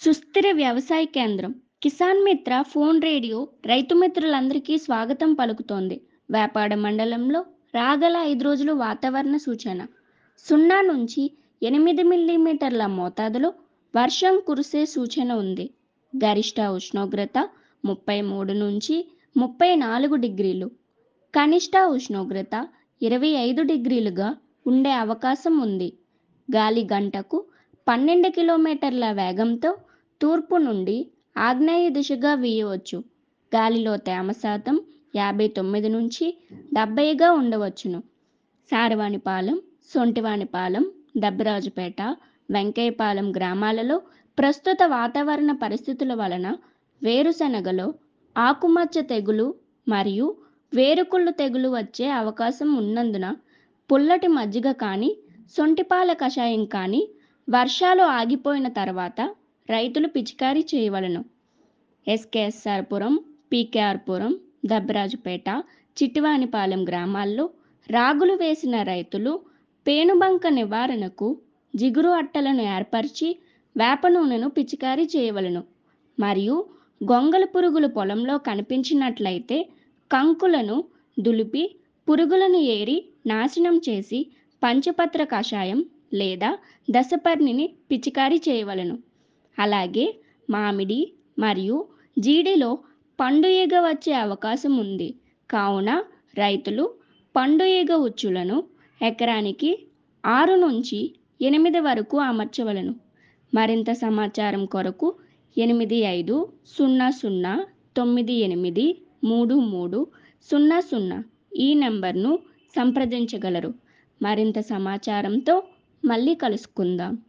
సుస్థిర వ్యవసాయ కేంద్రం కిసాన్ మిత్ర ఫోన్ రేడియో రైతు మిత్రులందరికీ స్వాగతం పలుకుతోంది వేపాడ మండలంలో రాగల ఐదు రోజులు వాతావరణ సూచన సున్నా నుంచి ఎనిమిది మిల్లీమీటర్ల మోతాదులో వర్షం కురిసే సూచన ఉంది గరిష్ట ఉష్ణోగ్రత ముప్పై మూడు నుంచి ముప్పై నాలుగు డిగ్రీలు కనిష్ట ఉష్ణోగ్రత ఇరవై ఐదు డిగ్రీలుగా ఉండే అవకాశం ఉంది గాలి గంటకు పన్నెండు కిలోమీటర్ల వేగంతో తూర్పు నుండి ఆగ్నేయ దిశగా వీయవచ్చు గాలిలో తేమ శాతం యాభై తొమ్మిది నుంచి డెబ్బైగా ఉండవచ్చును సారవాణిపాలెం సొంటివాణిపాలెం దబ్బరాజుపేట వెంకయ్యపాలెం గ్రామాలలో ప్రస్తుత వాతావరణ పరిస్థితుల వలన వేరుశనగలో ఆకుమచ్చ తెగులు మరియు వేరుకుళ్ళు తెగులు వచ్చే అవకాశం ఉన్నందున పుల్లటి మజ్జిగ కానీ సొంటిపాల కషాయం కానీ వర్షాలు ఆగిపోయిన తర్వాత రైతులు పిచికారీ చేయవలను ఎస్కేఎస్ఆర్పురం పీకేఆర్పురం దబ్బరాజుపేట చిట్టివానిపాలెం గ్రామాల్లో రాగులు వేసిన రైతులు పేనుబంక నివారణకు జిగురు అట్టలను ఏర్పరిచి వేప నూనెను పిచికారీ చేయవలను మరియు గొంగళ పురుగులు పొలంలో కనిపించినట్లయితే కంకులను దులిపి పురుగులను ఏరి నాశనం చేసి పంచపత్ర కషాయం లేదా దశపర్ణిని పిచికారీ చేయవలను అలాగే మామిడి మరియు జీడిలో పండు ఈగ వచ్చే అవకాశం ఉంది కావున రైతులు పండు ఈగ ఉచ్చులను ఎకరానికి ఆరు నుంచి ఎనిమిది వరకు అమర్చవలను మరింత సమాచారం కొరకు ఎనిమిది ఐదు సున్నా సున్నా తొమ్మిది ఎనిమిది మూడు మూడు సున్నా సున్నా ఈ నెంబర్ను సంప్రదించగలరు మరింత సమాచారంతో మళ్ళీ కలుసుకుందాం